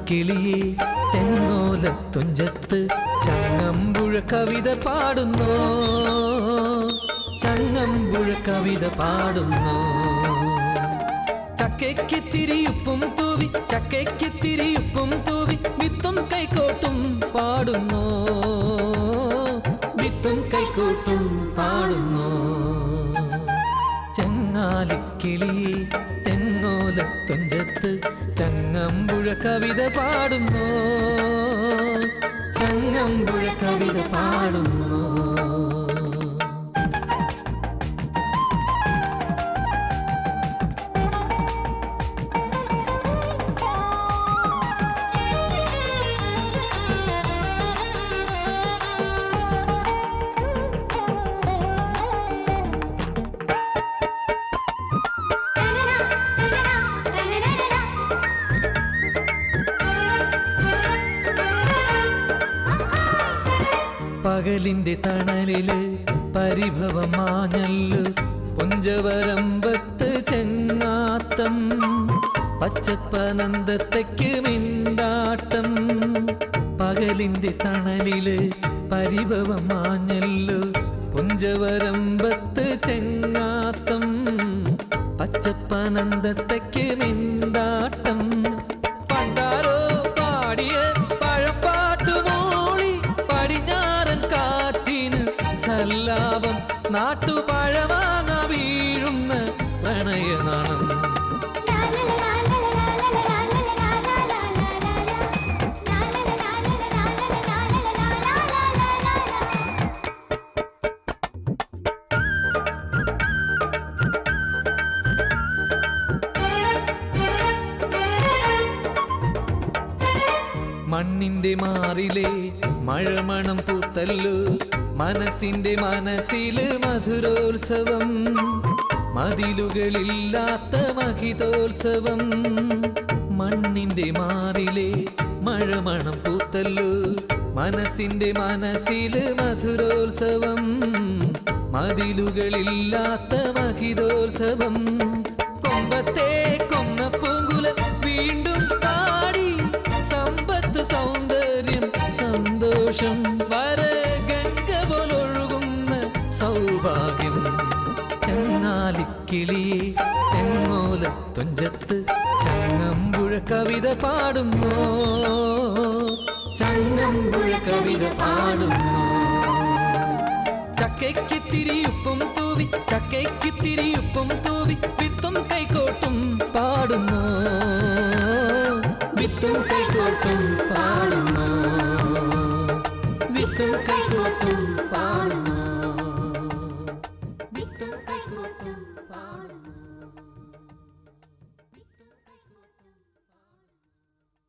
ചങ്ങാലിക്കിളിയെ തെങ്ങോല തുഞ്ചത്ത് ചങ്ങമ്പുഴ കവിത പാടുന്നു ചങ്ങമ്പുഴ കവിത പാടുന്നു ചക്കയ്ക്ക് തിരിയുപ്പും തൂവി ചക്കയ്ക്ക് തിരിയുപ്പും തൂവി വിത്തും കൈക്കോട്ടും പാടുന്നു വിത്തും കൈക്കോട്ടും പാടുന്നു ചങ്ങാലിക്കിളിയെ തെങ്ങോല തുഞ്ചത്ത് ചങ്ങമ്പുഴ കവിത പാടുന്നു ചങ്ങമ്പുഴ കവിത പാടുന്നു പകലിന്റെ തണലില് പരിഭവമാഞ്ഞല്ലു പുഞ്ചവരമ്പത്ത് ചെങ്ങാത്തം പച്ചപ്പനന്തത്തേക്ക് മിണ്ടാട്ടം പകലിന്റെ തണലില് പരിഭവമാഞ്ഞല്ലു പുഞ്ചവരമ്പത്ത് ചെങ്ങാത്തം പച്ചപ്പനന്തത്തേക്ക് മിണ്ടാട്ടം പണ്ടാരോ പാടിയ പഴപ്പാട്ടു മോളി പടിഞ്ഞാറൻ കാറ്റിന് സല്ലാപം നാട്ടുപഴമാങ്ങ വീഴുന്ന പ്രണയനാണം മണ്ണിന്റെ മാറിലെ മഴമണം പൂത്തല്ലു മനസ്സിന്റെ മനസ്സില് മധുരോത്സവം മതിലുകളില്ലാത്ത മഹിതോത്സവം മണ്ണിന്റെ മാറിലെ മഴമണം പൂത്തല്ലു മനസ്സിന്റെ മനസ്സില് മധുരോത്സവം മതിലുകളില്ലാത്ത മഹിതോത്സവം കൊമ്പത്തെ കൊന്ന പൂങ്കുലം വീണ്ടും പാടി സമ്പത്ത് സൗന്ദര്യം സന്തോഷം വര ഗംഗ പോലൊഴുകുന്ന സൗഭാഗ്യം ചങ്ങാലിക്കിളിയെ തെങ്ങോല തുഞ്ചത്ത് ചങ്ങമ്പുഴ കവിത പാടുന്നു ചങ്ങമ്പുഴ കവിത പാടുന്നു ചക്കയ്ക്ക് തിരിയുപ്പും തൂവി ചക്കയ്ക്ക് തിരിയുപ്പും തൂവി വിത്തും കൈക്കോട്ടും പാടുന്നു വിത്തും കൈക്കോട്ടും പാടുന്നു വിത്തും കൈക്കോട്ടും